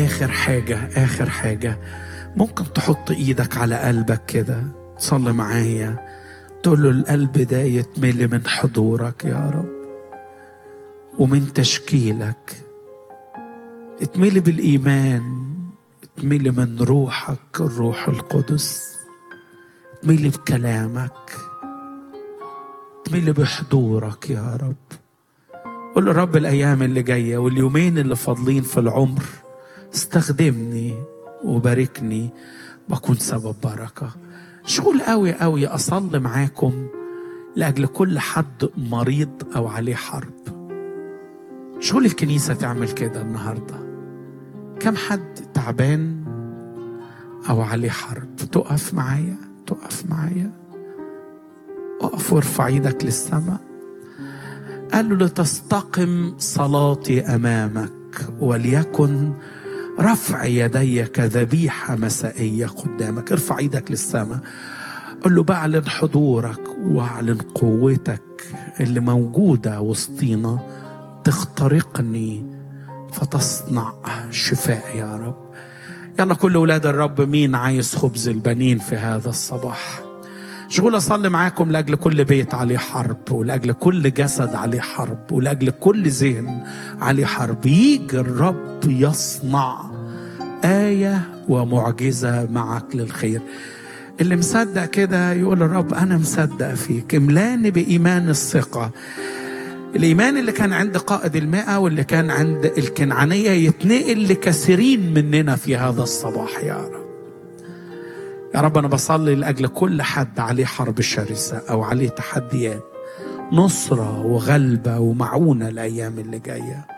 آخر حاجة آخر حاجة ممكن تحط إيدك على قلبك كده تصلي معايا تقول له القلب ده يتملي من حضورك يا رب ومن تشكيلك اتملي بالإيمان اتملي من روحك الروح القدس اتملي بكلامك اتملي بحضورك يا رب قول له رب الأيام اللي جاية واليومين اللي فاضلين في العمر استخدمني وباركني بكون سبب بركة شغل قوي قوي أصلي معاكم لأجل كل حد مريض أو عليه حرب شغل الكنيسة تعمل كده النهاردة كم حد تعبان أو عليه حرب تقف معايا تقف معايا اقف وارفع ايدك للسماء قال له لتستقم صلاتي امامك وليكن رفع يدي كذبيحه مسائيه قدامك ارفع ايدك للسماء قل له بعلن حضورك واعلن قوتك اللي موجوده وسطينا تخترقني فتصنع شفاء يا رب يلا كل اولاد الرب مين عايز خبز البنين في هذا الصباح شغول اصلي معاكم لاجل كل بيت عليه حرب ولاجل كل جسد عليه حرب ولاجل كل ذهن عليه حرب يجي الرب يصنع آية ومعجزة معك للخير اللي مصدق كده يقول الرب أنا مصدق فيك املاني بإيمان الثقة الإيمان اللي كان عند قائد المئة واللي كان عند الكنعانية يتنقل لكثيرين مننا في هذا الصباح يا رب يا رب أنا بصلي لأجل كل حد عليه حرب شرسة أو عليه تحديات نصرة وغلبة ومعونة الأيام اللي جاية